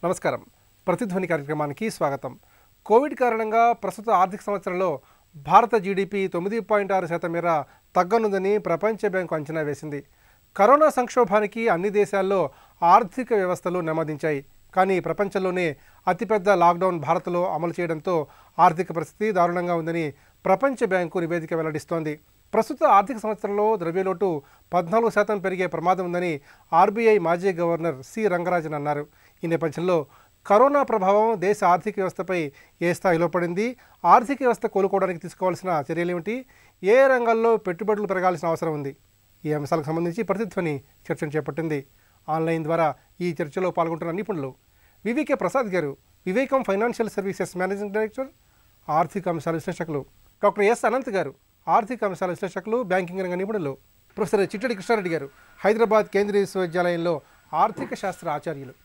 నమస్కారం ప్రతిధ్వని కార్యక్రమానికి స్వాగతం కోవిడ్ కారణంగా ప్రస్తుత ఆర్థిక సంవత్సరంలో భారత జీడిపి తొమ్మిది పాయింట్ ఆరు శాతం మేర తగ్గనుందని ప్రపంచ బ్యాంకు అంచనా వేసింది కరోనా సంక్షోభానికి అన్ని దేశాల్లో ఆర్థిక వ్యవస్థలు నెమ్మదించాయి కానీ ప్రపంచంలోనే అతిపెద్ద లాక్డౌన్ భారత్లో అమలు చేయడంతో ఆర్థిక పరిస్థితి దారుణంగా ఉందని ప్రపంచ బ్యాంకు నివేదిక వెల్లడిస్తోంది ప్రస్తుత ఆర్థిక సంవత్సరంలో ద్రవ్యలోటు పద్నాలుగు శాతం పెరిగే ప్రమాదం ఉందని ఆర్బీఐ మాజీ గవర్నర్ సి రంగరాజన్ అన్నారు ఈ నేపథ్యంలో కరోనా ప్రభావం దేశ ఆర్థిక వ్యవస్థపై ఏ స్థాయిలో పడింది ఆర్థిక వ్యవస్థ కోలుకోవడానికి తీసుకోవాల్సిన చర్యలేమిటి ఏ రంగాల్లో పెట్టుబడులు పెరగాల్సిన అవసరం ఉంది ఈ అంశాలకు సంబంధించి ప్రతిధ్వని చర్చను చేపట్టింది ఆన్లైన్ ద్వారా ఈ చర్చలో పాల్గొంటున్న నిపుణులు వివికే ప్రసాద్ గారు వివేకం ఫైనాన్షియల్ సర్వీసెస్ మేనేజింగ్ డైరెక్టర్ ఆర్థిక అంశాల విశ్లేషకులు డాక్టర్ ఎస్ అనంత్ గారు ఆర్థిక అంశాల విశ్లేషకులు బ్యాంకింగ్ రంగ నిపుణులు ప్రొఫెసర్ చిట్టడి కృష్ణారెడ్డి గారు హైదరాబాద్ కేంద్రీయ విశ్వవిద్యాలయంలో ఆర్థిక శాస్త్ర ఆచార్యులు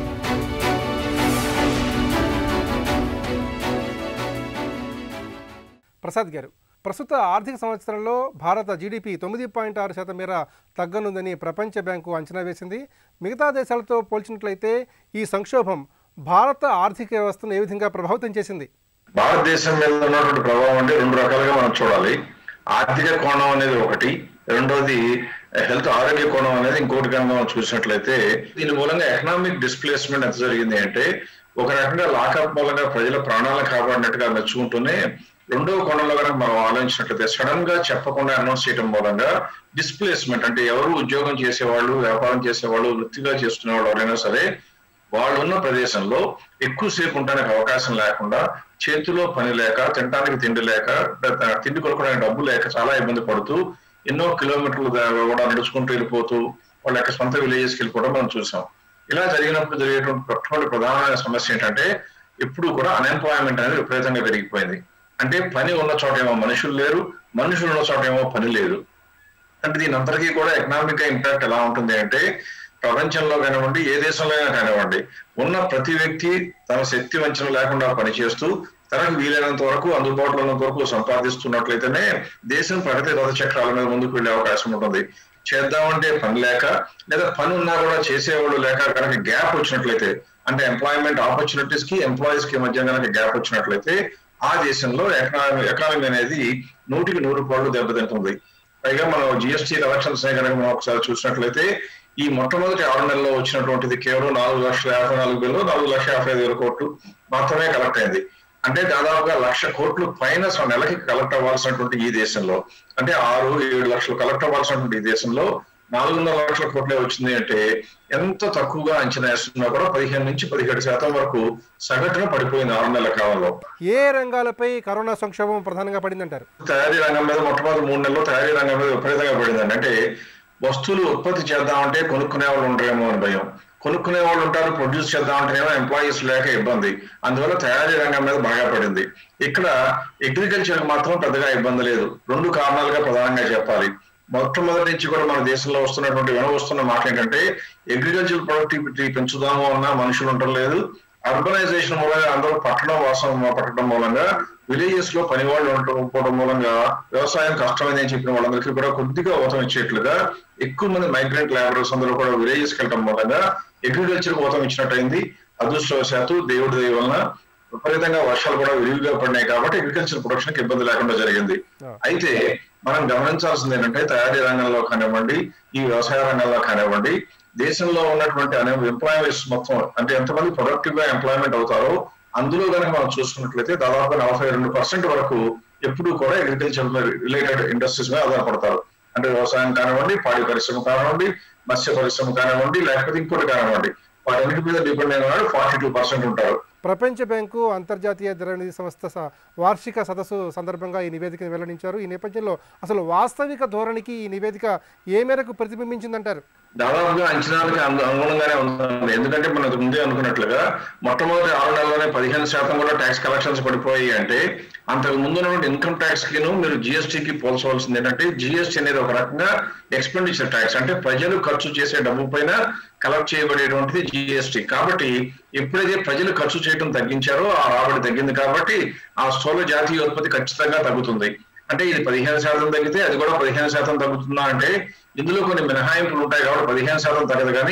ప్రసాద్ గారు ప్రస్తుత ఆర్థిక సంవత్సరంలో భారత జీడిపి తొమ్మిది పాయింట్ ఆరు శాతం మేర తగ్గనుందని ప్రపంచ బ్యాంకు అంచనా వేసింది మిగతా దేశాలతో పోల్చినట్లయితే ఈ సంక్షోభం భారత ఆర్థిక వ్యవస్థను ఏ విధంగా ప్రభావితం చేసింది భారతదేశం మీద ఉన్నటువంటి ప్రభావం అంటే రెండు రకాలుగా మనం చూడాలి ఆర్థిక కోణం అనేది ఒకటి రెండోది హెల్త్ ఆరోగ్య కోణం అనేది ఇంకోటి కనుక మనం చూసినట్లయితే దీని మూలంగా ఎకనామిక్ డిస్ప్లేస్మెంట్ ఎంత జరిగింది అంటే ఒక రకంగా లాకప్ మూలంగా ప్రజల ప్రాణాలను కాపాడినట్టుగా మెచ్చుకుంటూనే రెండవ కోణంలో కనుక మనం ఆలోచించినట్లయితే సడన్ గా చెప్పకుండా అనౌన్స్ చేయడం మూలంగా డిస్ప్లేస్మెంట్ అంటే ఎవరు ఉద్యోగం చేసేవాళ్ళు వ్యాపారం చేసేవాళ్ళు వృత్తిగా చేసుకునే వాళ్ళు ఎవరైనా సరే వాళ్ళు ఉన్న ప్రదేశంలో ఎక్కువసేపు ఉండడానికి అవకాశం లేకుండా చేతిలో పని లేక తినడానికి తిండి లేక త- తిండి కొనుక్కోవడానికి డబ్బు లేక చాలా ఇబ్బంది పడుతూ ఎన్నో కిలోమీటర్లు దా- కూడా నడుచుకుంటూ వెళ్ళిపోతూ వాళ్ళ యొక్క సొంత విలేజెస్కి వెళ్ళిపోవడం మనం చూసాం ఇలా జరిగినప్పుడు జరిగేటువంటి మొట్టమొదటి ప్రధానమైన సమస్య ఏంటంటే ఎప్పుడు కూడా అన్ఎంప్లాయ్మెంట్ అనేది విపరీతంగా పెరిగిపోయింది అంటే పని ఉన్న చోట ఏమో మనుషులు లేరు మనుషులు ఉన్న చోట ఏమో పని లేదు అంటే దీని అందరికీ కూడా ఎకనామిక్ గా ఇంపాక్ట్ ఎలా ఉంటుంది అంటే ప్రపంచంలో కానివ్వండి ఏ దేశంలో అయినా కానివ్వండి ఉన్న ప్రతి వ్యక్తి తన శక్తి వంచన లేకుండా పనిచేస్తూ తనకు వీలైనంత వరకు అందుబాటులో ఉన్నంత వరకు సంపాదిస్తున్నట్లయితేనే దేశం ప్రగతి రథ చక్రాల మీద ముందుకు వెళ్ళే అవకాశం ఉంటుంది చేద్దామంటే పని లేక లేదా పని ఉన్నా కూడా చేసేవాళ్ళు లేక కనుక గ్యాప్ వచ్చినట్లయితే అంటే ఎంప్లాయ్మెంట్ ఆపర్చునిటీస్ కి ఎంప్లాయీస్ కి మధ్య కనుక గ్యాప్ వచ్చినట్లయితే ఆ దేశంలో ఎకనామీ ఎకానమీ అనేది నూటికి నూరు పాళ్ళు దెబ్బతింటుంది పైగా మనం జిఎస్టీ ఎలక్షన్స్ కనుక మనం ఒకసారి చూసినట్లయితే ఈ మొట్టమొదటి ఆరు నెలల్లో వచ్చినటువంటిది కేవలం నాలుగు లక్షల యాభై నాలుగు వేలు నాలుగు లక్షల యాభై ఐదు వేల కోట్లు మాత్రమే కలెక్ట్ అయింది అంటే దాదాపుగా లక్ష కోట్లు పైన స- నెలకి కలెక్ట్ అవ్వాల్సినటువంటి ఈ దేశంలో అంటే ఆరు ఏడు లక్షలు కలెక్ట్ అవ్వాల్సినటువంటి ఈ దేశంలో నాలుగున్నర లక్షల కోట్లే వచ్చింది అంటే ఎంత తక్కువగా అంచనా వేస్తున్నా కూడా పదిహేను నుంచి పదిహేడు శాతం వరకు సగటున పడిపోయింది ఆరు నెలల కాలంలో ఏ రంగాలపై కరోనా సంక్షోభం ప్రధానంగా పడిందంటారు తయారీ రంగం మీద మొట్టమొదటి మూడు నెలలు తయారీ రంగం మీద విపరీతంగా పడిందండి అంటే వస్తువులు ఉత్పత్తి చేద్దామంటే కొనుక్కునే వాళ్ళు ఉండరేమో అని భయం కొనుక్కునే వాళ్ళు ఉంటారు ప్రొడ్యూస్ చేద్దామంటేనేమో ఎంప్లాయీస్ లేక ఇబ్బంది అందువల్ల తయారీ రంగం మీద బాగా పడింది ఇక్కడ అగ్రికల్చర్ మాత్రం పెద్దగా ఇబ్బంది లేదు రెండు కారణాలుగా ప్రధానంగా చెప్పాలి మొట్టమొదటి నుంచి కూడా మన దేశంలో వస్తున్నటువంటి వినవస్తున్న మాట ఏంటంటే అగ్రికల్చర్ ప్రొడక్టివిటీ పెంచుదాము అన్న మనుషులు ఉండలేదు అర్బనైజేషన్ మూలంగా అందరూ పట్టణం వాసం పట్టడం మూలంగా విలేజెస్ లో పని వాళ్ళు ఉండకపోవడం మూలంగా వ్యవసాయం కష్టమైంది అని చెప్పిన వాళ్ళందరికీ కూడా కొద్దిగా ఊతం ఇచ్చేట్లుగా ఎక్కువ మంది మైగ్రెంట్ లేబరర్స్ అందరూ కూడా విలేజెస్ కి వెళ్ళడం మూలంగా అగ్రికల్చర్ ఊతం ఇచ్చినట్టయింది అదృష్టవశాత్తు దేవుడి దయ వలన విపరీతంగా వర్షాలు కూడా విరివిగా పడినాయి కాబట్టి అగ్రికల్చర్ ప్రొడక్షన్ కి ఇబ్బంది లేకుండా జరిగింది అయితే మనం గమనించాల్సింది ఏంటంటే తయారీ రంగంలో కానివ్వండి ఈ వ్యవసాయ రంగంలో కానివ్వండి దేశంలో ఉన్నటువంటి అనే ఎంప్లాయీస్ మొత్తం అంటే ఎంతమంది ప్రొడక్టివ్ గా ఎంప్లాయ్మెంట్ అవుతారో అందులో కనుక మనం చూసుకున్నట్లయితే దాదాపు నలభై రెండు పర్సెంట్ వరకు ఎప్పుడు కూడా అగ్రికల్చర్ రిలేటెడ్ ఇండస్ట్రీస్ మీద ఆధారపడతారు అంటే వ్యవసాయం కానివ్వండి పాడి పరిశ్రమ కానివ్వండి మత్స్య పరిశ్రమ కానివ్వండి లేకపోతే ఇంకోటి కానివ్వండి వాటన్నిటి మీద డిపెండ్ అయిన వాళ్ళు ఫార్టీ టూ పర్సెంట్ ఉంటారు ప్రపంచ బ్యాంకు అంతర్జాతీయ ద్రవ్యనిధి సంస్థ స- వార్షిక సదస్సు సందర్భంగా ఈ నివేదికను వెల్లడించారు ఈ నేపథ్యంలో అసలు వాస్తవిక ధోరణికి ఈ నివేదిక ఏ మేరకు ప్రతిబింబించిందంటారు దాదాపుగా అంచనాలకి అను- అనుగుణంగానే ఉంది ఎందుకంటే మనం ఇంతకు ముందే అనుకున్నట్లుగా మొట్టమొదటి ఆరు నెలలోనే పదిహేను శాతం కూడా ట్యాక్స్ కలెక్షన్స్ పడిపోయాయి అంటే అంతకు ముందు ఉన్నటువంటి ఇన్కమ్ ట్యాక్స్ కిను మీరు GST కి పోల్చవలసింది ఏంటంటే జిఎస్టీ అనేది ఒక రకంగా ఎక్స్పెండిచర్ ట్యాక్స్ అంటే ప్రజలు ఖర్చు చేసే డబ్బు పైన కలెక్ట్ చేయబడేటువంటిది జిఎస్టీ కాబట్టి ఎప్పుడైతే ప్రజలు ఖర్చు చేయడం తగ్గించారో ఆ రాబడి తగ్గింది కాబట్టి ఆ స్థూల జాతీయ ఉత్పత్తి ఖచ్చితంగా తగ్గుతుంది అంటే ఇది పదిహేను శాతం తగ్గితే అది కూడా పదిహేను శాతం తగ్గుతుందా అంటే ఇందులో కొన్ని మినహాయింపులు ఉంటాయి కాబట్టి పదిహేను శాతం తగ్గదు కానీ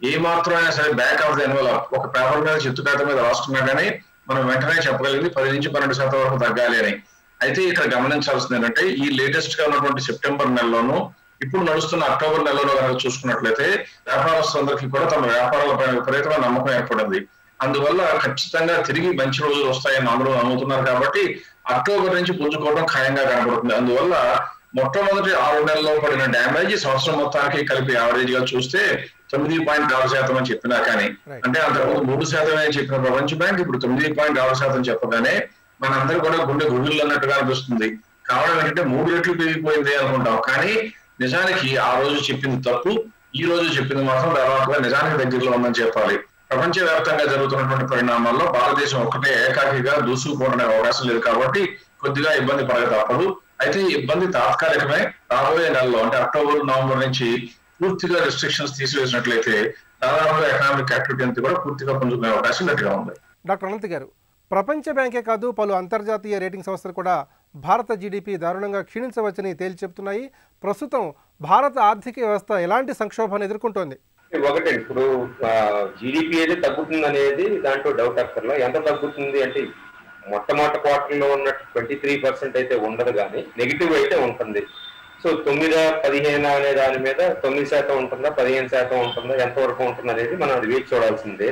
ఏ మాత్రమైనా సరే బ్యాక్ ఆఫ్ ది ఎన్వలప్ ఒక పేపర్ మీద చిత్తు పేద మీద రాసుకున్నా కానీ మనం వెంటనే చెప్పగలిగింది పది నుంచి పన్నెండు శాతం వరకు తగ్గాలి అని అయితే ఇక్కడ గమనించాల్సింది ఏంటంటే ఈ లేటెస్ట్ గా ఉన్నటువంటి సెప్టెంబర్ నెలలోనూ ఇప్పుడు నడుస్తున్న అక్టోబర్ నెలలో కనుక చూసుకున్నట్లయితే వ్యాపారస్తులందరికీ కూడా తమ వ్యాపారాలపై విపరీతమైన నమ్మకం ఏర్పడింది అందువల్ల ఖచ్చితంగా తిరిగి మంచి రోజులు వస్తాయని అందరూ నమ్ముతున్నారు కాబట్టి అక్టోబర్ నుంచి పుంజుకోవడం ఖాయంగా కనబడుతుంది అందువల్ల మొట్టమొదటి ఆరు నెలల్లో పడిన డ్యామేజ్ సంవత్సరం మొత్తానికి కలిపి యావరేజ్ గా చూస్తే తొమ్మిది పాయింట్ ఆరు శాతం అని చెప్పినా కానీ Right. అంటే అంతకుముందు మూడు శాతం అని చెప్పిన ప్రపంచ బ్యాంక్ ఇప్పుడు తొమ్మిది పాయింట్ ఆరు శాతం చెప్పగానే మనందరూ కూడా గుండె గుబిళ్ళు అన్నట్టుగా అనిపిస్తుంది కారణం ఏంటంటే మూడు రెట్లు పెరిగిపోయింది అనుకుంటాం కానీ నిజానికి ఆ రోజు చెప్పింది తప్పు ఈ రోజు చెప్పింది మాత్రం దాదాపుగా నిజానికి దగ్గరలో ఉందని చెప్పాలి ప్రపంచ వ్యాప్తంగా జరుగుతున్నటువంటి పరిణామాల్లో భారతదేశం ఒక్కటే ఏకాకిగా దూసుకుపోవడానికి అవకాశం లేదు కాబట్టి కొద్దిగా ఇబ్బంది పడక తప్పదు అయితే ఈ ఇబ్బంది తాత్కాలికమే రాబోయే నెలలో అంటే అక్టోబర్ నవంబర్ నుంచి పూర్తిగా రిస్ట్రిక్షన్స్ తీసివేసినట్లయితే దాదాపుగా ఎకనామిక్ యాక్టివిటీ అంతా కూడా పూర్తిగా పుంజుకునే అవకాశం గట్టిగా ఉంది డాక్టర్ అనంత్ గారు ప్రపంచ బ్యాంకే కాదు పలు అంతర్జాతీయ రేటింగ్ సంస్థలు కూడా భారత జీడిపి దారుణంగా క్షీణించవచ్చని తేల్చి చెప్తున్నాయి ప్రస్తుతం భారత ఆర్థిక వ్యవస్థ ఎలాంటి సంక్షోభాన్ని ఎదుర్కొంటోంది ఒకటి ఇప్పుడు జీడిపి అయితే తగ్గుతుంది అనేది దాంట్లో డౌట్ అక్కర్లా ఎంత తగ్గుతుంది అంటే మొట్టమొదటి క్వార్టర్ లో ఉన్న ట్వంటీ త్రీ పర్సెంట్ అయితే ఉండదు కానీ నెగిటివ్ అయితే ఉంటుంది సో తొమ్మిది పదిహేను అనే దాని మీద తొమ్మిది శాతం ఉంటుందా పదిహేను శాతం ఉంటుందా ఎంతవరకు ఉంటుంది అనేది మనం అది వేచి చూడాల్సిందే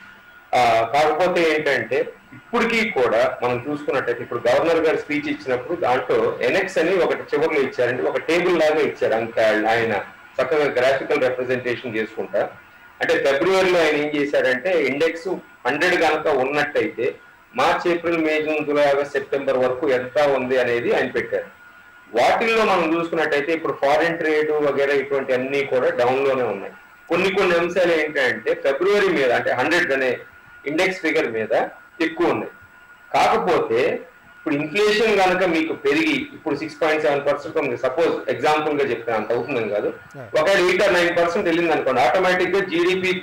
ఆ, కాకపోతే ఏంటంటే ఇప్పటికీ కూడా మనం చూసుకున్నట్టయితే ఇప్పుడు గవర్నర్ గారు స్పీచ్ ఇచ్చినప్పుడు దాంట్లో ఎనెక్స్ అని ఒకటి చివరిలో ఇచ్చారంటే ఒక టేబుల్ లాగా ఇచ్చారు అంక ఆయన చక్కగా గ్రాఫికల్ రిప్రజెంటేషన్ చేసుకుంటా అంటే ఫిబ్రవరిలో ఆయన ఏం చేశారంటే ఇండెక్స్ హండ్రెడ్ కనుక ఉన్నట్టయితే March April May June July August September వరకు ఎంత ఉంది అనేది ఆయన పెట్టారు వాటిల్లో మనం చూసుకున్నట్టయితే ఇప్పుడు ఫారిన్ ట్రేడ్ వగేరా ఇటువంటి అన్ని కూడా డౌన్ లోనే ఉన్నాయి కొన్ని కొన్ని అంశాలు ఏంటంటే ఫిబ్రవరి మీద అంటే హండ్రెడ్ అనే ఇండెక్స్ ఫిగర్ మీద ఎక్కువ ఉన్నాయి కాకపోతే ఇప్పుడు ఇన్ఫ్లేషన్ కనుక మీకు పెరిగి ఇప్పుడు సిక్స్ పాయింట్ సెవెన్ పర్సెంట్ ఉంది సపోజ్ ఎగ్జాంపుల్ గా చెప్తాను అంత అవుతుందని కాదు ఒకవేళ ఎయిట్ ఆర్ నైన్ పర్సెంట్ వెళ్ళింది అనుకోండి ఆటోమేటిక్ గా జీడిపి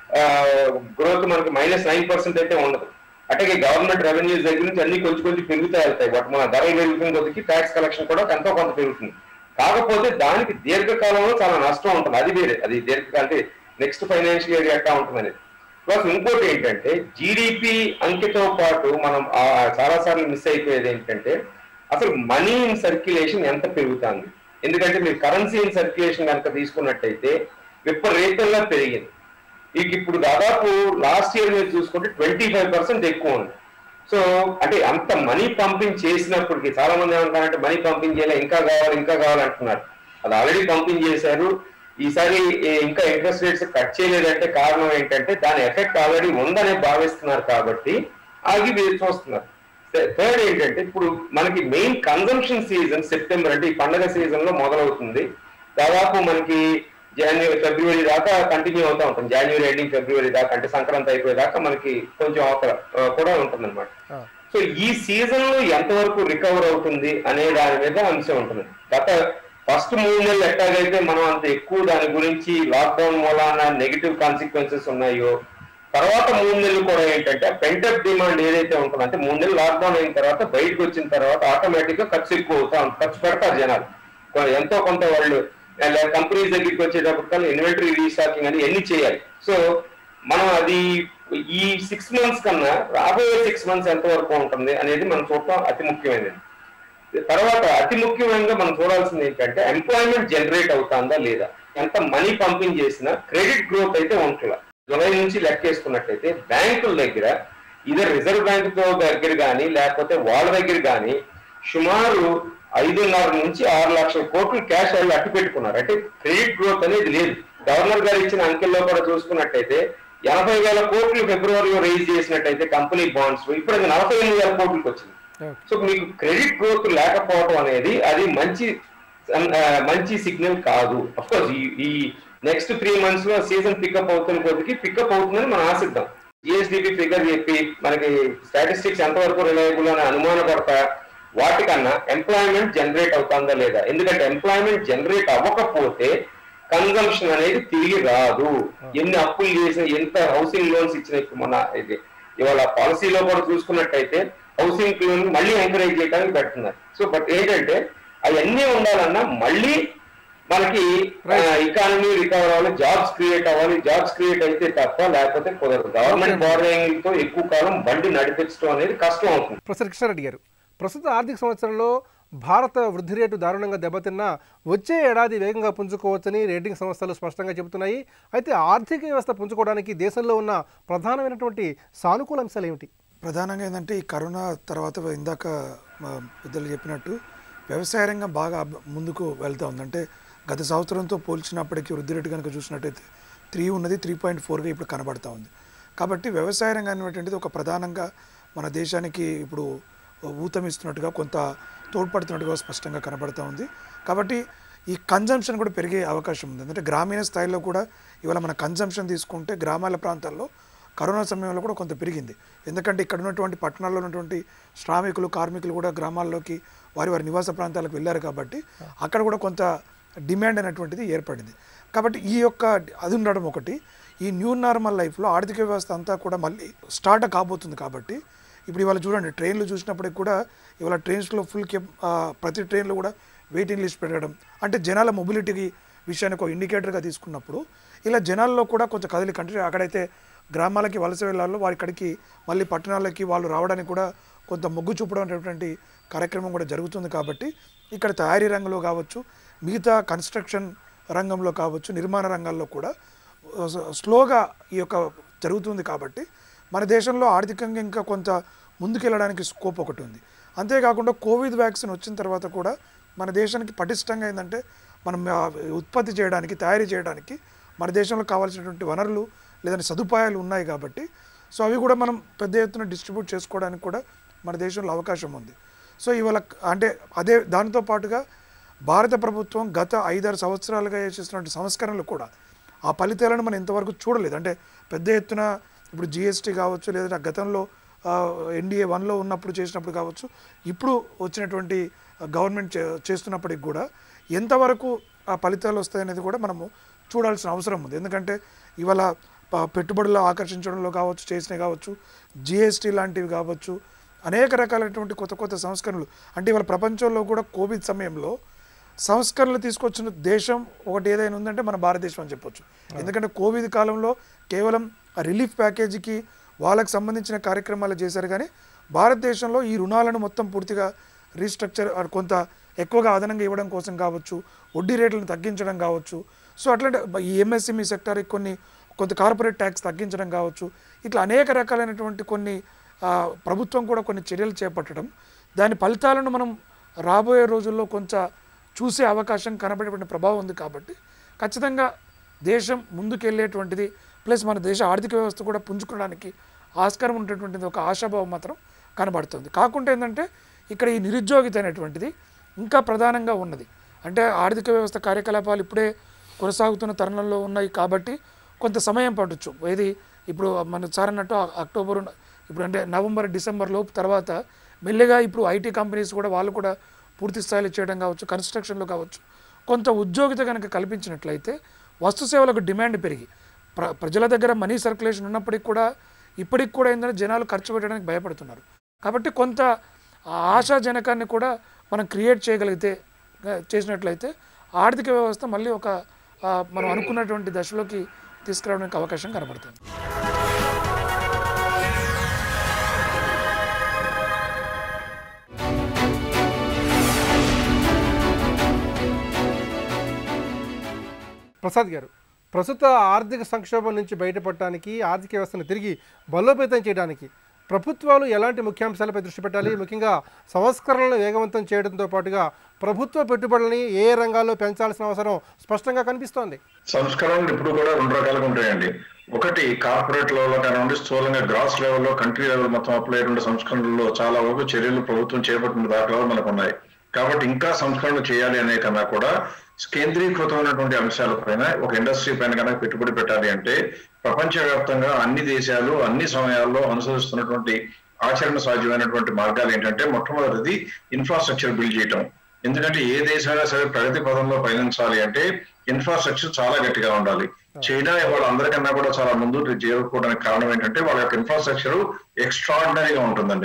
గ్రోత్ మనకి మైనస్ నైన్ పర్సెంట్ అయితే ఉండదు అట్లాగే గవర్నమెంట్ రెవెన్యూస్ దగ్గర నుంచి అన్ని కొంచెం కొంచెం పెరుగుతూ వెళ్తాయి బట్ మన ధరలు పెరుగుతున్న కొద్దికి ట్యాక్స్ కలెక్షన్ కూడా ఎంతో కొంత పెరుగుతుంది కాకపోతే దానికి దీర్ఘకాలంలో చాలా నష్టం ఉంటుంది అది వేరే అది దీర్ఘ అంటే నెక్స్ట్ ఫైనాన్షియల్ ఇయర్ ఎట్లా ఉంటుంది అనేది ప్లస్ ఇంకోటి ఏంటంటే జీడిపి అంకెతో పాటు మనం చాలా సార్లు మిస్ అయిపోయేది ఏంటంటే అసలు మనీ ఇన్ సర్క్యులేషన్ ఎంత పెరుగుతుంది ఎందుకంటే మీరు కరెన్సీ ఇన్ సర్క్యులేషన్ కనుక తీసుకున్నట్టయితే విపరీతంగా పెరిగింది ఇక ఇప్పుడు దాదాపు లాస్ట్ ఇయర్ మీరు చూసుకుంటే ట్వంటీ ఫైవ్ పర్సెంట్ ఎక్కువ ఉంది సో అంటే అంత మనీ పంపింగ్ చేసినప్పటికీ చాలా మంది ఏమంటారంటే మనీ పంపింగ్ చేయాలి ఇంకా కావాలి ఇంకా కావాలంటున్నారు అది ఆల్రెడీ పంపింగ్ చేశారు ఈసారి ఏ- ఇంకా ఇంట్రెస్ట్ రేట్స్ కట్ చేయలేదంటే కారణం ఏంటంటే దాని ఎఫెక్ట్ ఆల్రెడీ ఉందని భావిస్తున్నారు కాబట్టి ఆగి వేచి చూస్తున్నారు థర్డ్ ఏంటంటే ఇప్పుడు మనకి మెయిన్ కన్జంప్షన్ సీజన్ సెప్టెంబర్ అంటే ఈ పండగ సీజన్ లో మొదలవుతుంది దాదాపు మనకి జనవరి ఫిబ్రవరి దాకా కంటిన్యూ అవుతూ ఉంటుంది జనవరి ఎండింగ్ ఫిబ్రవరి దాకా అంటే సంక్రాంతి అయిపోయేదాకా మనకి కొంచెం అవతల ఆ, కూడా ఉంటుంది అనమాట ఆ, సో ఈ సీజన్ లో ఎంతవరకు రికవర్ అవుతుంది అనే దాని మీద అంశం ఉంటుంది గత ఫస్ట్ మూడు నెలలు ఎట్లాగైతే మనం అంత ఎక్కువ దాని గురించి లాక్డౌన్ మూలాన నెగిటివ్ కాన్సిక్వెన్సెస్ ఉన్నాయో తర్వాత మూడు నెలలు కూడా ఏంటంటే పెంటప్ డిమాండ్ ఏదైతే ఉంటుందో అంటే మూడు నెలలు లాక్డౌన్ అయిన తర్వాత బయటకు వచ్చిన తర్వాత ఆటోమేటిక్ గా ఖర్చు ఎక్కువ అవుతా ఉంటుంది. ఖర్చు పెడతారు జనాలు కొ- ఎంతో కొంత వాళ్ళు కంపెనీస్ దగ్గరికి వచ్చేటప్పటికల్లా ఇన్వెంటరీ రీస్టాకింగ్ అని ఎన్ని చేయాలి సో మనం అది ఈ సిక్స్ మంత్స్ కన్నా రాబోయే సిక్స్ మంత్స్ ఎంత వరకు ఉంటుంది అనేది మనం చూడటం అతి ముఖ్యమైనది తర్వాత అతి ముఖ్యంగా మనం చూడాల్సింది ఏంటంటే ఎంప్లాయ్మెంట్ జనరేట్ అవుతుందా లేదా ఎంత మనీ పంపింగ్ చేసినా క్రెడిట్ గ్రోత్ అయితే ఉంటుందా జులై నుంచి లెక్కేసుకున్నట్టయితే బ్యాంకుల దగ్గర ఇదే రిజర్వ్ బ్యాంక్ తో దగ్గర కానీ లేకపోతే వాళ్ళ దగ్గర కానీ సుమారు ఐదున్నర నుంచి ఆరు లక్షల కోట్లు క్యాష్ వాళ్ళు అట్టు పెట్టుకున్నారు అంటే క్రెడిట్ గ్రోత్ అనేది లేదు గవర్నర్ గారు ఇచ్చిన అంకెల్లో కూడా చూసుకున్నట్టయితే ఎనభై వేల కోట్లు ఫిబ్రవరిలో రైజ్ చేసినట్టయితే కంపెనీ బాండ్స్ ఇప్పుడు అది నలభై ఎనిమిది వేల కోట్లకు వచ్చింది ఓకే. సో మీకు క్రెడిట్ గ్రోత్ లేకపోవడం అనేది అది మంచి ఆ, మంచి సిగ్నల్ కాదు అఫ్ కోర్స్ ఈ ఈ నెక్స్ట్ త్రీ మంత్స్ లో సీజన్ పికప్ అవుతున్న కొద్దికి పికప్ అవుతుందని మనం ఆశిద్దాం జిఎస్డిపి ఫిగర్ చెప్పి మనకి స్టాటిస్టిక్స్ ఎంతవరకు రిలయబుల్ అని అనుమానపడతా వాటికన్నా ఎంప్లాయ్మెంట్ జనరేట్ అవుతుందా లేదా ఎందుకంటే ఎంప్లాయ్మెంట్ జనరేట్ అవ్వకపోతే కన్జంప్షన్ అనేది తిరిగి రాదు ఎన్ని అప్పులు చేసిన ఎంత హౌసింగ్ లోన్స్ ఇచ్చిన ఇప్పుడు మన ఇది ఇవాళ పాలసీలో కూడా చూసుకున్నట్టయితే హౌసింగ్ లోన్ మళ్ళీ ఎంకరేజ్ చేయడానికి పెడుతున్నారు సో బట్ ఏంటంటే అవన్నీ ఉండాలన్నా మళ్ళీ మనకి ఎకానమీ రికవర్ అవ్వాలి జాబ్స్ క్రియేట్ అవ్వాలి జాబ్స్ క్రియేట్ అయితే తప్ప లేకపోతే కుదరదు గవర్నమెంట్ బారోయింగ్ తో ఎక్కువ కాలం బండి నడిపించడం అనేది కష్టం అవుతుంది ప్రొఫెసర్ కృష్ణారెడ్డి గారు ప్రస్తుత ఆర్థిక సంవత్సరంలో భారత వృద్ధి రేటు దారుణంగా దెబ్బతిన్నా వచ్చే ఏడాది వేగంగా పుంజుకోవచ్చని రేటింగ్ సంస్థలు స్పష్టంగా చెబుతున్నాయి అయితే ఆర్థిక వ్యవస్థ పుంజుకోవడానికి దేశంలో ఉన్న ప్రధానమైనటువంటి సానుకూల అంశాలు ఏమిటి ప్రధానంగా ఏంటంటే ఈ కరోనా తర్వాత ఇందాక మా పెద్దలు చెప్పినట్టు వ్యవసాయ రంగం బాగా అబ్- ముందుకు వెళ్తూ ఉంది అంటే గత సంవత్సరంతో పోల్చినప్పటికీ వృద్ధి రేటు కనుక చూసినట్టయితే త్రీ ఉన్నది త్రీ పాయింట్ ఫోర్గా ఇప్పుడు కనబడతా ఉంది కాబట్టి వ్యవసాయ రంగం అనేటువంటిది ఒక ప్రధానంగా మన దేశానికి ఇప్పుడు ఊతమిస్తున్నట్టుగా కొంత తోడ్పడుతున్నట్టుగా స్పష్టంగా కనబడుతూ ఉంది కాబట్టి ఈ కన్జంప్షన్ కూడా పెరిగే అవకాశం ఉంది అంటే గ్రామీణ స్థాయిలో కూడా ఇవాళ మన కన్జంప్షన్ తీసుకుంటే గ్రామాల ప్రాంతాల్లో కరోనా సమయంలో కూడా కొంత పెరిగింది ఎందుకంటే ఇక్కడ ఉన్నటువంటి పట్టణాల్లో ఉన్నటువంటి శ్రామికులు కార్మికులు కూడా గ్రామాల్లోకి వారి వారి నివాస ప్రాంతాలకు వెళ్ళారు కాబట్టి అక్కడ కూడా కొంత డిమాండ్ అనేటువంటిది ఏర్పడింది కాబట్టి ఈ యొక్క అది ఉండడం ఒకటి ఈ న్యూ నార్మల్ లైఫ్లో ఆర్థిక వ్యవస్థ అంతా కూడా మళ్ళీ స్టార్ట్ కాబోతుంది కాబట్టి ఇప్పుడు ఇవాళ చూడండి ట్రైన్లు చూసినప్పటికి కూడా ఇవాళ ట్రైన్స్లో ఫుల్ కెప్ ప్రతి ట్రైన్లో కూడా వెయిటింగ్ లిస్ట్ పెట్టడం అంటే జనాల మొబిలిటీకి విషయానికి ఒక ఇండికేటర్గా తీసుకున్నప్పుడు ఇలా జనాల్లో కూడా కొంచెం కదిలి కంటే అక్కడైతే గ్రామాలకి వలస వెళ్ళాలో వారి ఇక్కడికి మళ్ళీ పట్టణాలకి వాళ్ళు రావడానికి కూడా కొంత మొగ్గు చూపడం అనేటువంటి కార్యక్రమం కూడా జరుగుతుంది కాబట్టి ఇక్కడ తయారీ రంగంలో కావచ్చు మిగతా కన్స్ట్రక్షన్ రంగంలో కావచ్చు నిర్మాణ రంగాల్లో కూడా ఆ, స్లోగా ఈ యొక్క జరుగుతుంది కాబట్టి మన దేశంలో ఆర్థికంగా ఇంకా కొంత ముందుకెళ్ళడానికి స్కోప్ ఒకటి ఉంది అంతేకాకుండా కోవిడ్ వ్యాక్సిన్ వచ్చిన తర్వాత కూడా మన దేశానికి పటిష్టంగా ఏంటంటే మనం ఆ, ఉత్పత్తి చేయడానికి తయారీ చేయడానికి మన దేశంలో కావాల్సినటువంటి వనరులు లేదంటే సదుపాయాలు ఉన్నాయి కాబట్టి సో అవి కూడా మనం పెద్ద ఎత్తున డిస్ట్రిబ్యూట్ చేసుకోవడానికి కూడా మన దేశంలో అవకాశం ఉంది సో ఇవాళ అంటే అదే దానితో పాటుగా భారత ప్రభుత్వం గత ఐదారు సంవత్సరాలుగా చేసినటువంటి సంస్కరణలు కూడా ఆ ఫలితాలను మనం ఇంతవరకు చూడలేదు అంటే పెద్ద ఎత్తున ఇప్పుడు జిఎస్టీ కావచ్చు లేదా గతంలో ఎన్డీఏ వన్లో ఉన్నప్పుడు చేసినప్పుడు కావచ్చు ఇప్పుడు వచ్చినటువంటి గవర్నమెంట్ చే- చేస్తున్నప్పటికి కూడా ఎంతవరకు ఆ ఫలితాలు వస్తాయనేది కూడా మనము చూడాల్సిన అవసరం ఉంది ఎందుకంటే ఇవాళ ప- పెట్టుబడులు ఆకర్షించడంలో కావచ్చు చేసినవి కావచ్చు జిఎస్టీ లాంటివి కావచ్చు అనేక రకాలైనటువంటి కొత్త కొత్త సంస్కరణలు అంటే ఇవాళ ప్రపంచంలో కూడా కోవిడ్ సమయంలో సంస్కరణలు తీసుకొచ్చిన దేశం ఒకటి ఏదైనా ఉందంటే మన భారతదేశం అని చెప్పొచ్చు ఎందుకంటే కోవిడ్ కాలంలో కేవలం ఆ రిలీఫ్ ప్యాకేజీకి వాళ్ళకి సంబంధించిన కార్యక్రమాలు చేశారు కానీ భారతదేశంలో ఈ రుణాలను మొత్తం పూర్తిగా రీస్ట్రక్చర్ ఆ కొంత ఎక్కువగా అదనంగా ఇవ్వడం కోసం కావచ్చు వడ్డీ రేట్లను తగ్గించడం కావచ్చు సో అట్లాంటి ఈ ఎంఎస్ఎంఈ సెక్టర్ కొన్ని కొంత కార్పొరేట్ ట్యాక్స్ తగ్గించడం కావచ్చు ఇట్లా అనేక రకాలైనటువంటి కొన్ని ఆ, ప్రభుత్వం కూడా కొన్ని చర్యలు చేపట్టడం దాని ఫలితాలను మనం రాబోయే రోజుల్లో కొంచెం చూసే అవకాశం కనబడేటువంటి ప్రభావం ఉంది కాబట్టి ఖచ్చితంగా దేశం ముందుకెళ్ళేటువంటిది ప్లస్ మన దేశ ఆర్థిక వ్యవస్థ కూడా పుంజుకోవడానికి ఆస్కారం ఉండేటువంటిది ఒక ఆశాభావం మాత్రం కనబడుతుంది కాకుండా ఏంటంటే ఇక్కడ ఈ నిరుద్యోగిత అనేటువంటిది ఇంకా ప్రధానంగా ఉన్నది అంటే ఆర్థిక వ్యవస్థ కార్యకలాపాలు ఇప్పుడే కొనసాగుతున్న తరుణంలో ఉన్నాయి కాబట్టి కొంత సమయం పట్టొచ్చు ఏది ఇప్పుడు మన సార్ అన్నట్టు అ- అక్టోబర్ ఇప్పుడు అంటే నవంబర్ డిసెంబర్ లోపు తర్వాత మెల్లిగా ఇప్పుడు ఐటీ కంపెనీస్ కూడా వాళ్ళు కూడా పూర్తి స్థాయిలో చేయడం కావచ్చు కన్స్ట్రక్షన్లో కావచ్చు కొంత ఉద్యోగిత కనుక కల్పించినట్లయితే వస్తు సేవలకు డిమాండ్ పెరిగి ప్ర ప్రజల దగ్గర మనీ సర్క్యులేషన్ ఉన్నప్పటికీ కూడా ఇప్పటికి కూడా ఏంటంటే జనాలు ఖర్చు పెట్టడానికి భయపడుతున్నారు కాబట్టి కొంత ఆ ఆశాజనకాన్ని కూడా మనం క్రియేట్ చేయగలిగితే ఆ, చేసినట్లయితే ఆర్థిక వ్యవస్థ మళ్ళీ ఒక ఆ, మనం అనుకున్నటువంటి దశలోకి తీసుకురావడానికి అవకాశం కనబడుతుంది ప్రసాద్ గారు ప్రస్తుత ఆర్థిక సంక్షోభం నుంచి బయటపడటానికి ఆర్థిక వ్యవస్థను తిరిగి బలోపేతం చేయడానికి ప్రభుత్వాలు ఎలాంటి ముఖ్యాంశాలపై దృష్టి పెట్టాలి ముఖ్యంగా సంస్కరణలను వేగవంతం చేయడంతో పాటుగా ప్రభుత్వ పెట్టుబడులని ఏ ఏ రంగాల్లో పెంచాల్సిన అవసరం స్పష్టంగా కనిపిస్తోంది సంస్కరణలు ఇప్పుడు కూడా రెండు రకాలుగా ఉంటాయండి ఒకటి కార్పొరేట్ లెవెల్లో కానివ్వండి స్థూలంగా గ్రాస్ లెవెల్లో కంట్రీ లెవెల్ మొత్తం అప్లై అయ్యేటువంటి సంస్కరణల్లో చాలా వరకు చర్యలు ప్రభుత్వం చేపట్టిన దాఖలాలు మనకు ఉన్నాయి కాబట్టి ఇంకా సంస్కరణలు చేయాలి అనే కన్నా కూడా కేంద్రీకృతమైనటువంటి అంశాలపైన ఒక ఇండస్ట్రీ పైన కనుక పెట్టుబడి పెట్టాలి అంటే ప్రపంచవ్యాప్తంగా అన్ని దేశాలు అన్ని సమయాల్లో అనుసరిస్తున్నటువంటి ఆచరణ సాధ్యమైనటువంటి మార్గాలు ఏంటంటే మొట్టమొదటిది ఇన్ఫ్రాస్ట్రక్చర్ బిల్డ్ చేయటం ఎందుకంటే ఏ దేశమైనా సరే ప్రగతి పదంలో పయనించాలి అంటే ఇన్ఫ్రాస్ట్రక్చర్ చాలా గట్టిగా ఉండాలి చైనా ఇవాళ అందరికన్నా కూడా చాలా ముందు చేరుకోవడానికి కారణం ఏంటంటే వాళ్ళ యొక్క ఇన్ఫ్రాస్ట్రక్చర్ ఎక్స్ట్రాడినరీగా ఉంటుందండి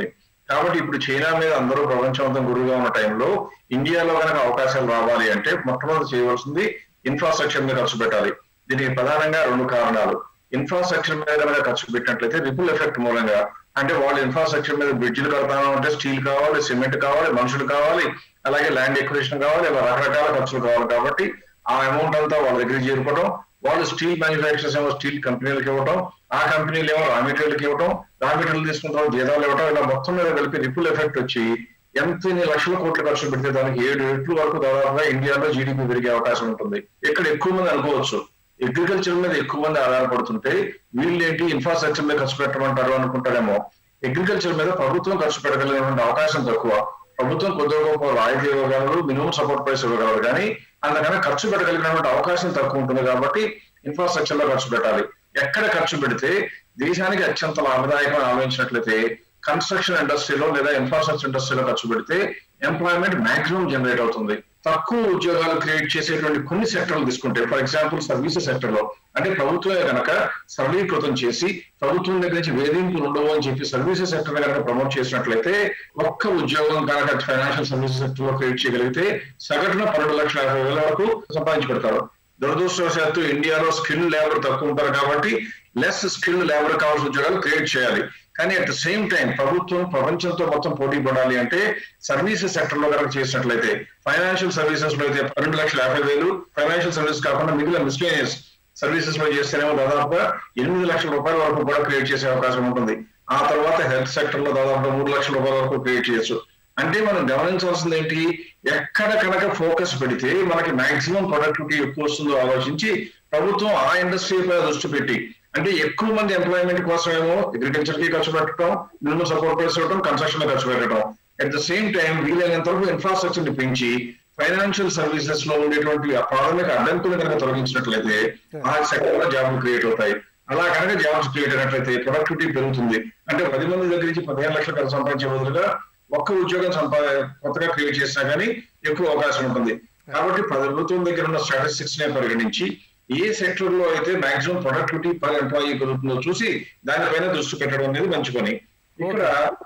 కాబట్టి ఇప్పుడు చైనా మీద అందరూ ప్రపంచమంతా గురువుగా ఉన్న టైంలో ఇండియాలో కనుక అవకాశాలు రావాలి అంటే మొట్టమొదటి చేయవలసింది ఇన్ఫ్రాస్ట్రక్చర్ మీద ఖర్చు పెట్టాలి దీనికి ప్రధానంగా రెండు కారణాలు ఇన్ఫ్రాస్ట్రక్చర్ మీద కనుక ఖర్చు పెట్టినట్లయితే రిపుల్ ఎఫెక్ట్ మూలంగా అంటే వాళ్ళు ఇన్ఫ్రాస్ట్రక్చర్ మీద బ్రిడ్జిలు కడతాను అంటే స్టీల్ కావాలి సిమెంట్ కావాలి మనుషులు కావాలి అలాగే ల్యాండ్ ఎక్విజిషన్ కావాలి ఇలా రకరకాల ఖర్చులు కావాలి కాబట్టి ఆ అమౌంట్ అంతా వాళ్ళ దగ్గర చేరుకోవడం వాళ్ళు స్టీల్ మ్యానుఫ్యాక్చర్స్ ఏమో స్టీల్ కంపెనీలకు ఇవ్వడం ఆ కంపెనీలు ఏమో రా మెటీరియల్కి ఇవ్వడం రా మెటీరియల్ తీసుకున్న తర్వాత జీతాలు ఇవ్వడం ఇలా మొత్తం మీద కలిపి రిపుల్ ఎఫెక్ట్ వచ్చి ఎంత ఇన్ని లక్షల కోట్లు ఖర్చు పెడితే దానికి ఏడు రెట్లు వరకు దాదాపుగా ఇండియాలో జీడిపి పెరిగే అవకాశం ఉంటుంది ఇక్కడ ఎక్కువ మంది అనుకోవచ్చు అగ్రికల్చర్ మీద ఎక్కువ మంది ఆధారపడుతుంటే వీళ్ళు ఏంటి ఇన్ఫ్రాస్ట్రక్చర్ మీద ఖర్చు పెట్టమంటారు అనుకుంటారేమో అగ్రికల్చర్ మీద ప్రభుత్వం ఖర్చు పెట్టగలిగినటువంటి అవకాశం తక్కువ ప్రభుత్వం కొద్దిగా గొప్ప రాయితీ ఇవ్వగలరు మినిమం సపోర్ట్ ప్రైస్ ఇవ్వగలరు కానీ అందుకని ఖర్చు పెట్టగలిగినటువంటి అవకాశం తక్కువ ఉంటుంది కాబట్టి ఇన్ఫ్రాస్ట్రక్చర్ లో ఖర్చు పెట్టాలి ఎక్కడ ఖర్చు పెడితే దేశానికి అత్యంత లాభదాయకం ఆలోచించినట్లయితే కన్స్ట్రక్షన్ ఇండస్ట్రీలో లేదా ఇన్ఫ్రాస్ట్రక్చర్ ఇండస్ట్రీలో ఖర్చు పెడితే ఎంప్లాయ్మెంట్ మాక్సిమం జనరేట్ అవుతుంది తక్కువ ఉద్యోగాలు క్రియేట్ చేసేటువంటి కొన్ని సెక్టర్లు తీసుకుంటే ఫర్ ఎగ్జాంపుల్ సర్వీసెస్ సెక్టర్ లో అంటే ప్రభుత్వమే కనుక సరళీకృతం చేసి ప్రభుత్వం దగ్గర నుంచి వేధింపులు ఉండవు అని చెప్పి సర్వీసెస్ సెక్టర్ కనుక ప్రమోట్ చేసినట్లయితే ఒక్క ఉద్యోగం కనుక ఫైనాన్షియల్ సర్వీసెస్ సెక్టర్ లో క్రియేట్ చేయగలిగితే సగటున పన్నెండు లక్షల యాభై వేల వరకు సంపాదించి పెడతారు దురదృష్టవశాత్తు ఇండియాలో స్కిల్ లేబర్ తక్కువ ఉంటారు కాబట్టి లెస్ స్కిల్ లేబర్ కావాల్సిన ఉద్యోగాలు క్రియేట్ చేయాలి కానీ అట్ ద సేమ్ టైం ప్రభుత్వం ప్రపంచంతో మొత్తం పోటీ పడాలి అంటే సర్వీసెస్ సెక్టర్ లో కనుక చేసినట్లయితే ఫైనాన్షియల్ సర్వీసెస్ లో అయితే పన్నెండు లక్షల యాభై వేలు ఫైనాన్షియల్ సర్వీస్ కాకుండా మిగిలిన మిస్లేనియస్ సర్వీసెస్ లో చేస్తేనేమో దాదాపుగా ఎనిమిది లక్షల రూపాయల వరకు కూడా క్రియేట్ చేసే అవకాశం ఉంటుంది ఆ తర్వాత హెల్త్ సెక్టర్ లో దాదాపుగా మూడు లక్షల రూపాయల వరకు క్రియేట్ చేయొచ్చు అంటే మనం గమనించాల్సింది ఏంటి ఎక్కడ కనుక ఫోకస్ పెడితే మనకి మాక్సిమం ప్రొడక్టివిటీ ఎక్కువ వస్తుందో ఆలోచించి ప్రభుత్వం ఆ ఇండస్ట్రీ పై దృష్టి పెట్టి అంటే ఎక్కువ మంది ఎంప్లాయ్మెంట్ కోసం ఏమో అగ్రికల్చర్ కి ఖర్చు పెట్టడం మినిమం సపోర్ట్ ప్రైస్ ఇవ్వడం కన్స్ట్రక్షన్ లో ఖర్చు పెట్టడం అట్ ద సేమ్ టైం వీలైనంత వరకు ఇన్ఫ్రాస్ట్రక్చర్ ని పెంచి ఫైనాన్షియల్ సర్వీసెస్ లో ఉండేటువంటి ఆ ప్రాథమిక అడ్డంకులు కనుక తొలగించినట్లయితే ఆ సెక్టర్ లో జాబ్లు క్రియేట్ అవుతాయి అలా కనుక జాబ్స్ క్రియేట్ అయినట్లయితే ప్రొడక్టివిటీ పెరుగుతుంది అంటే పది మంది దగ్గర నుంచి పదిహేను లక్షల కలిసి సంపాదించే బదులుగా ఒక్క ఉద్యోగం సంపా కొత్తగా క్రియేట్ చేసినా కానీ ఎక్కువ అవకాశం ఉంటుంది కాబట్టి ప్రభుత్వం దగ్గర ఉన్న స్టాటిస్టిక్స్ నే పరిగణించి ఏ సెక్టర్ లో అయితే మాక్సిమం ప్రొడక్టివిటీ పర్ ఎంప్లాయీ పెరుగుతుందో చూసి దానిపైన దృష్టి పెట్టడం అనేది మంచి పని ఇక్కడ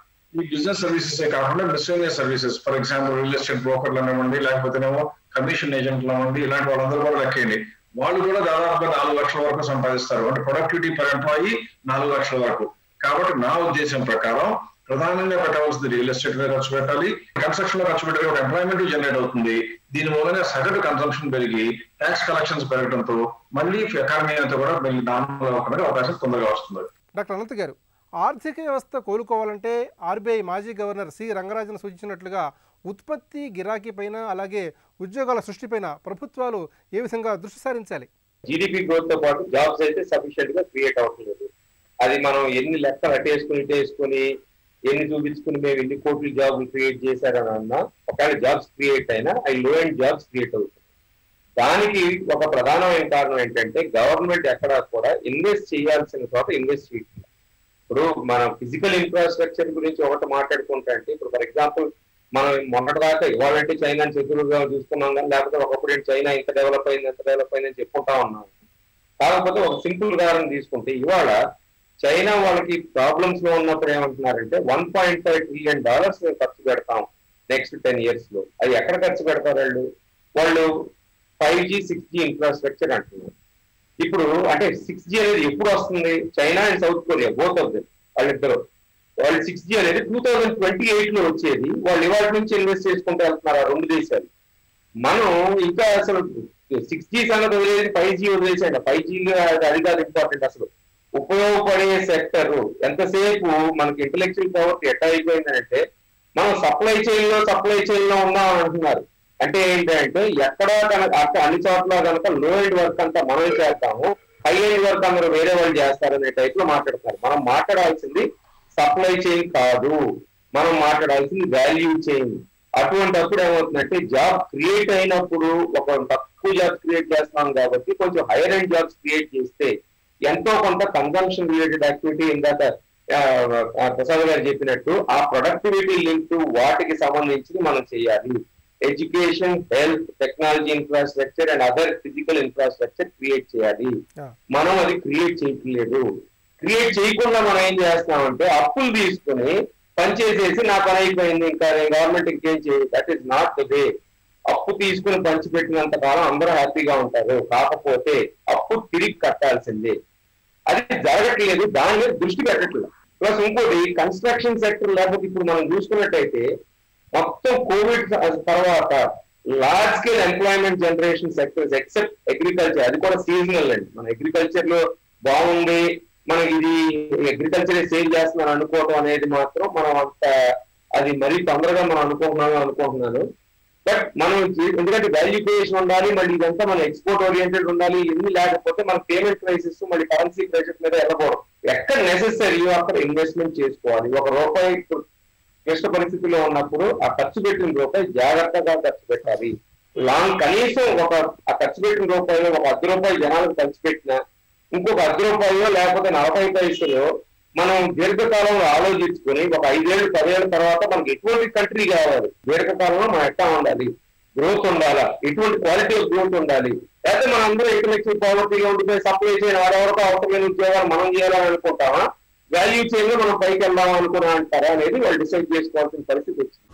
ఈ బిజినెస్ సర్వీసెస్ కాకుండా miscellaneous services for example real estate బ్రోకర్లు అనివ్వండి లేకపోతేనేమో కమిషన్ ఏజెంట్లు అవ్వండి ఇలాంటి వాళ్ళందరూ కూడా లెక్కేయండి వాళ్ళు కూడా దాదాపుగా నాలుగు లక్షల వరకు సంపాదిస్తారు అంటే ప్రొడక్టివిటీ పర్ ఎంప్లాయీ నాలుగు లక్షల వరకు కాబట్టి నా ఉద్దేశం ప్రకారం ప్రధానంగా పెట్టవలసింది రియల్ ఎస్టేట్ మీద ఖర్చు పెట్టాలి కన్స్ట్రక్షన్ లో ఖర్చు పెట్టే ఒక ఎంప్లాయ్మెంట్ జనరేట్ అవుతుంది దీని మూలంగా సగటు కన్సంప్షన్ పెరిగి ట్యాక్స్ కలెక్షన్స్ పెరగడంతో మళ్ళీ ఎకానమీ అంతా కూడా మళ్ళీ నార్మల్ అవ్వడానికి అవకాశం తొందరగా వస్తుంది డాక్టర్ అనంత్ గారు ఆర్థిక వ్యవస్థ కోలుకోవాలంటే ఆర్బీఐ మాజీ గవర్నర్ సి రంగరాజన్ సూచించినట్లుగా ఉత్పత్తి గిరాకీ పైన అలాగే ఉద్యోగాల సృష్టిపైన ప్రభుత్వాలు ఏ విధంగా దృష్టి సారించాలి జీడిపి గ్రోత్ తో పాటు జాబ్స్ అయితే సఫిషియెంట్ గా క్రియేట్ అవుతుంది అది మనం ఎన్ని లెక్కలు అటేసుకుని ఇటేసుకుని ఎన్ని చూపించుకుని మేము ఎన్ని కోట్ల జాబ్లు క్రియేట్ చేశారని అన్నా ఒకవేళ జాబ్స్ క్రియేట్ అయినా అవి లో అండ్ జాబ్స్ క్రియేట్ అవుతుంది దానికి ఒక ప్రధానమైన కారణం ఏంటంటే గవర్నమెంట్ ఎక్కడా కూడా ఇన్వెస్ట్ చేయాల్సిన చోట ఇన్వెస్ట్ చేయట్లేదు ఇప్పుడు మనం ఫిజికల్ ఇన్ఫ్రాస్ట్రక్చర్ గురించి ఒకటి మాట్లాడుకుంటే అంటే ఇప్పుడు ఫర్ ఎగ్జాంపుల్ మనం మొన్నటి దాకా ఇవాళంటే చైనా శత్రువుగా చూస్తున్నాం కానీ లేకపోతే ఒకప్పుడు ఏంటి చైనా ఇంత డెవలప్ అయింది ఎంత డెవలప్ అయింది అని చెప్పుకుంటా ఉన్నాం కాకపోతే ఒక సింపుల్ ఉదాహరణ తీసుకుంటే ఇవాళ చైనా వాళ్ళకి ప్రాబ్లమ్స్ లో ఉన్నప్పుడు ఏమంటున్నారంటే one point five trillion dollars మేము ఖర్చు పెడతాం నెక్స్ట్ టెన్ ఇయర్స్ లో అది ఎక్కడ ఖర్చు పెడతారు వాళ్ళు వాళ్ళు five G six G infrastructure అంటున్నారు ఇప్పుడు అంటే సిక్స్ జీ అనేది ఎప్పుడు వస్తుంది China and South Korea both of them వాళ్ళిద్దరు వాళ్ళు సిక్స్ జీ అనేది టూ థౌజండ్ ట్వంటీ ఎయిట్ లో వచ్చేది వాళ్ళు ఇవాళ నుంచి ఇన్వెస్ట్ చేసుకుంటూ వెళ్తున్నారు ఆ రెండు దేశాలు మనం ఇంకా అసలు సిక్స్ జీ సంగతి వదిలేది ఫైవ్ జీ వదిలేసాడు ఫైవ్ జీ అది కాదు ఇంపార్టెంట్ అసలు ఉపయోగపడే సెక్టర్ ఎంతసేపు మనకి ఇంటలెక్చువల్ పవర్ ఎట్లా అయిపోయిందంటే మనం సప్లై చైన్ లో సప్లై చైన్ లో ఉన్నాం అంటున్నారు అంటే ఏంటంటే ఎక్కడో కనుక అక్కడ అన్ని చోట్ల కనుక లో ఎండ్ వర్క్ అంతా మనం చేస్తాము హై ఎండ్ వర్క్ అందరూ వేరే వాళ్ళు చేస్తారనే టైప్ లో మాట్లాడుతున్నారు మనం మాట్లాడాల్సింది సప్లై చైన్ కాదు మనం మాట్లాడాల్సింది వాల్యూ చైన్ అటువంటి అప్పుడు ఏమవుతుందంటే జాబ్ క్రియేట్ అయినప్పుడు ఒక తక్కువ జాబ్స్ క్రియేట్ చేస్తున్నాం కాబట్టి కొంచెం హైయర్ ఎండ్ జాబ్స్ క్రియేట్ చేస్తే ఎంతో కొంత కన్సంప్షన్ రిలేటెడ్ యాక్టివిటీ ఇందాక ఆ, ఆ, ప్రసాద్ గారు చెప్పినట్టు ఆ ప్రొడక్టివిటీ లింక్ వాటికి సంబంధించి మనం చేయాలి education health technology infrastructure and other physical infrastructure create చేయాలి Yeah. మనం అది క్రియేట్ చేయట్లేదు క్రియేట్ చేయకుండా మనం ఏం చేస్తున్నామంటే అప్పులు తీసుకుని పనిచేసేసి నా పని అయిపోయింది ఇంకా నేను గవర్నమెంట్ ఇంకేం చేయదు that is not the way అప్పు తీసుకుని పంచిపెట్టినంత కాలం అందరూ హ్యాపీగా ఉంటారు కాకపోతే అప్పు తిరిగి కట్టాల్సిందే అది జరగట్లేదు దాని మీద దృష్టి పెట్టట్లేదు ప్లస్ ఇంకోటి కన్స్ట్రక్షన్ సెక్టర్ లేకపోతే ఇప్పుడు మనం చూసుకున్నట్టయితే మొత్తం కోవిడ్ తర్వాత large scale employment generation sectors except agriculture అది కూడా సీజనల్ అండి మన అగ్రికల్చర్ లో బాగుంది మనం ఇది అగ్రికల్చర్ సేల్ చేస్తున్నాను అనుకోవడం అనేది మాత్రం మనం అంత అది మరీ తొందరగా మనం అనుకుంటున్నాము అనుకుంటున్నాను బట్ మనం చే- ఎందుకంటే వాల్యూ క్రియేషన్ ఉండాలి మళ్ళీ ఇదంతా మన ఎక్స్పోర్ట్ ఓరియంటెడ్ ఉండాలి ఇవన్నీ లేకపోతే మన పేమెంట్ క్రైసిస్ మళ్ళీ కరెన్సీ క్రైసిస్ మీద వెళ్ళకూడదు ఎక్కడ నెసెసరీ అక్కడ ఇన్వెస్ట్మెంట్ చేసుకోవాలి ఒక రూపాయి ఇప్పుడు క్లిష్ట పరిస్థితిలో ఉన్నప్పుడు ఆ ఖర్చు పెట్టిన రూపాయి జాగ్రత్తగా ఖర్చు పెట్టాలి లాంగ్ కనీసం ఒక ఆ ఖర్చు పెట్టిన రూపాయలు ఒక అర్ధ రూపాయి జనాలకు ఖర్చు పెట్టిన ఇంకొక అర్ధ రూపాయలు లేకపోతే నలభై పైసలు మనం దీర్ఘకాలంలో ఆలోచించుకొని ఒక ఐదేళ్ళు పదేళ్ళ తర్వాత మనకి ఎటువంటి కంట్రీ కావాలి దీర్ఘకాలంలో మనం ఎట్లా ఉండాలి గ్రోత్ ఉండాలా ఎటువంటి క్వాలిటీ ఆఫ్ గ్రోత్ ఉండాలి లేకపోతే మనం అందరూ ఇంటలెక్చువల్ పావర్టీగా ఉండిపోయి సప్లై చేయని వాడెవరికో అవసరమైన ఉద్యోగాలు మనం చేయాలని అనుకుంటామా వాల్యూ చైన్ లో మనం పైకి వెళ్దాం అనుకున్నా అంటారా అనేది వాళ్ళు డిసైడ్ చేసుకోవాల్సిన పరిస్థితి వచ్చింది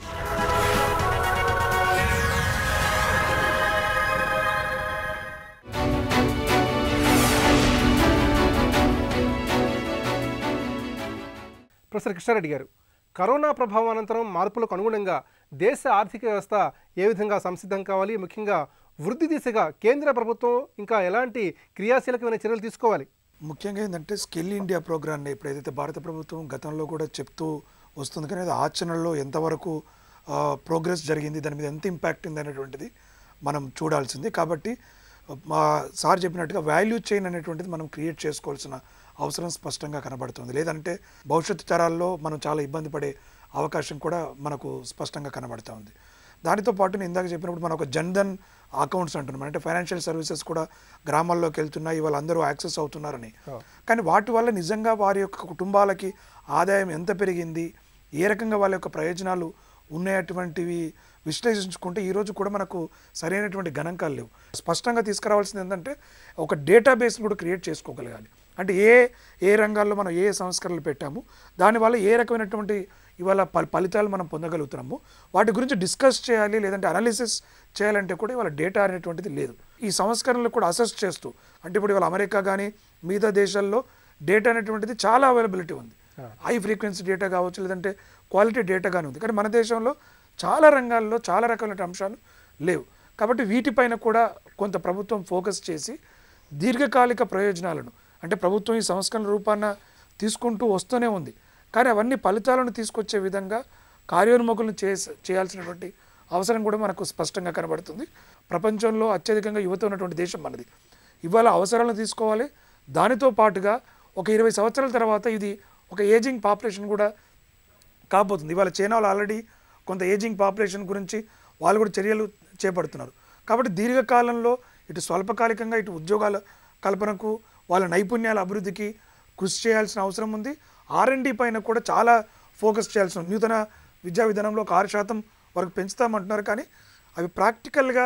ప్రొఫెసర్ కృష్ణారెడ్డి గారు కరోనా ప్రభావం అనంతరం మార్పులకు అనుగుణంగా దేశ ఆర్థిక వ్యవస్థ ఏ విధంగా సంసిద్ధం కావాలి ముఖ్యంగా వృద్ధి దిశగా కేంద్ర ప్రభుత్వం ఇంకా ఎలాంటి క్రియాశీలకమైన చర్యలు తీసుకోవాలి ముఖ్యంగా ఏంటంటే స్కిల్ ఇండియా ప్రోగ్రామ్ని ఇప్పుడు ఏదైతే భారత ప్రభుత్వం గతంలో కూడా చెప్తూ వస్తుంది కానీ అది ఆచరణలో ఎంతవరకు ప్రోగ్రెస్ జరిగింది దాని మీద ఎంత ఇంపాక్ట్ ఉంది అనేటువంటిది మనం చూడాల్సింది కాబట్టి మా సార్ చెప్పినట్టుగా వాల్యూ చైన్ అనేటువంటిది మనం క్రియేట్ చేసుకోవాల్సిన అవసరం స్పష్టంగా కనబడుతుంది లేదంటే భవిష్యత్తు తరాల్లో మనం చాలా ఇబ్బంది పడే అవకాశం కూడా మనకు స్పష్టంగా కనబడుతూ ఉంది దానితో పాటు నేను ఇందాక చెప్పినప్పుడు మనం ఒక జన్ధన్ అకౌంట్స్ అంటున్నాం అంటే ఫైనాన్షియల్ సర్వీసెస్ కూడా గ్రామాల్లోకి వెళ్తున్నాయి వాళ్ళందరూ యాక్సెస్ అవుతున్నారని కానీ వాటి వల్ల నిజంగా వారి యొక్క కుటుంబాలకి ఆదాయం ఎంత పెరిగింది ఏ రకంగా వాళ్ళ యొక్క ప్రయోజనాలు ఉన్నాయటువంటివి విశ్లేషించుకుంటే ఈరోజు కూడా మనకు సరైనటువంటి గణాంకాలు లేవు స్పష్టంగా తీసుకురావాల్సింది ఏంటంటే ఒక డేటాబేస్ కూడా క్రియేట్ చేసుకోగలగాలి అంటే ఏ ఏ రంగాల్లో మనం ఏ సంస్కరణలు పెట్టాము దానివల్ల ఏ రకమైనటువంటి ఇవాళ ఫల- ఫలితాలు మనం పొందగలుగుతున్నాము వాటి గురించి డిస్కస్ చేయాలి లేదంటే అనాలిసిస్ చేయాలంటే కూడా ఇవాళ డేటా అనేటువంటిది లేదు ఈ సంస్కరణలు కూడా అసెస్ చేస్తూ అంటే ఇప్పుడు ఇవాళ అమెరికా కానీ మిగతా దేశాల్లో డేటా అనేటువంటిది చాలా అవైలబిలిటీ ఉంది హై ఫ్రీక్వెన్సీ డేటా కావచ్చు లేదంటే క్వాలిటీ డేటా కానీ ఉంది కానీ మన దేశంలో చాలా రంగాల్లో చాలా రకాలైన అంశాలు లేవు కాబట్టి వీటిపైన కూడా కొంత ప్రభుత్వం ఫోకస్ చేసి దీర్ఘకాలిక ప్రయోజనాలను అంటే ప్రభుత్వం ఈ సంస్కరణ రూపాన తీసుకుంటూ వస్తూనే ఉంది కానీ అవన్నీ ఫలితాలను తీసుకొచ్చే విధంగా కార్యోన్ముఖులను చేసి చేయాల్సినటువంటి అవసరం కూడా మనకు స్పష్టంగా కనబడుతుంది ప్రపంచంలో అత్యధికంగా యువత ఉన్నటువంటి దేశం మనది ఇవాళ అవసరాలను తీసుకోవాలి దానితో పాటుగా ఒక ఇరవై సంవత్సరాల తర్వాత ఇది ఒక ఏజింగ్ పాపులేషన్ కూడా కాబోతుంది ఇవాళ చైనాలో ఆల్రెడీ కొంత ఏజింగ్ పాపులేషన్ గురించి వాళ్ళు కూడా చర్యలు చేపడుతున్నారు కాబట్టి దీర్ఘకాలంలో ఇటు స్వల్పకాలికంగా ఇటు ఉద్యోగాల కల్పనకు వాళ్ళ నైపుణ్యాల అభివృద్ధికి కృషి చేయాల్సిన అవసరం ఉంది ఆర్ఎండి పైన కూడా చాలా ఫోకస్ చేయాల్సిన ఉంది. నూతన విద్యా విధానంలో ఒక ఆరు శాతం వరకు పెంచుతామంటున్నారు కానీ అవి ప్రాక్టికల్గా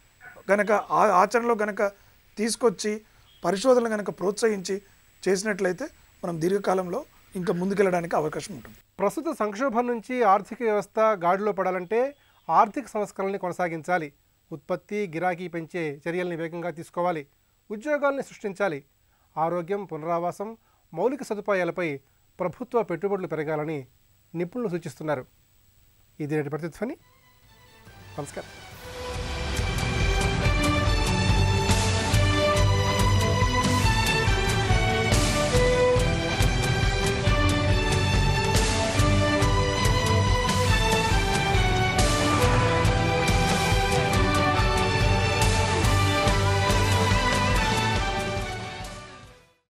గనక ఆ- ఆచరణలో గనక తీసుకొచ్చి పరిశోధనలు గనక ప్రోత్సహించి చేసినట్లయితే మనం దీర్ఘకాలంలో ఇంకా ముందుకెళ్ళడానికి అవకాశం ఉంటుంది ప్రస్తుత సంక్షోభం నుంచి ఆర్థిక వ్యవస్థ గాడిలో పడాలంటే ఆర్థిక సంస్కరణల్ని కొనసాగించాలి ఉత్పత్తి గిరాకీ పెంచే చర్యల్ని వేగంగా తీసుకోవాలి ఉద్యోగాల్ని సృష్టించాలి ఆరోగ్యం పునరావాసం మౌలిక సదుపాయాలపై ప్రభుత్వ పెట్టుబడులు పెరగాలని నిపుణులు సూచిస్తున్నారు ఇది నేటి ప్రతిధ్వని నమస్కారం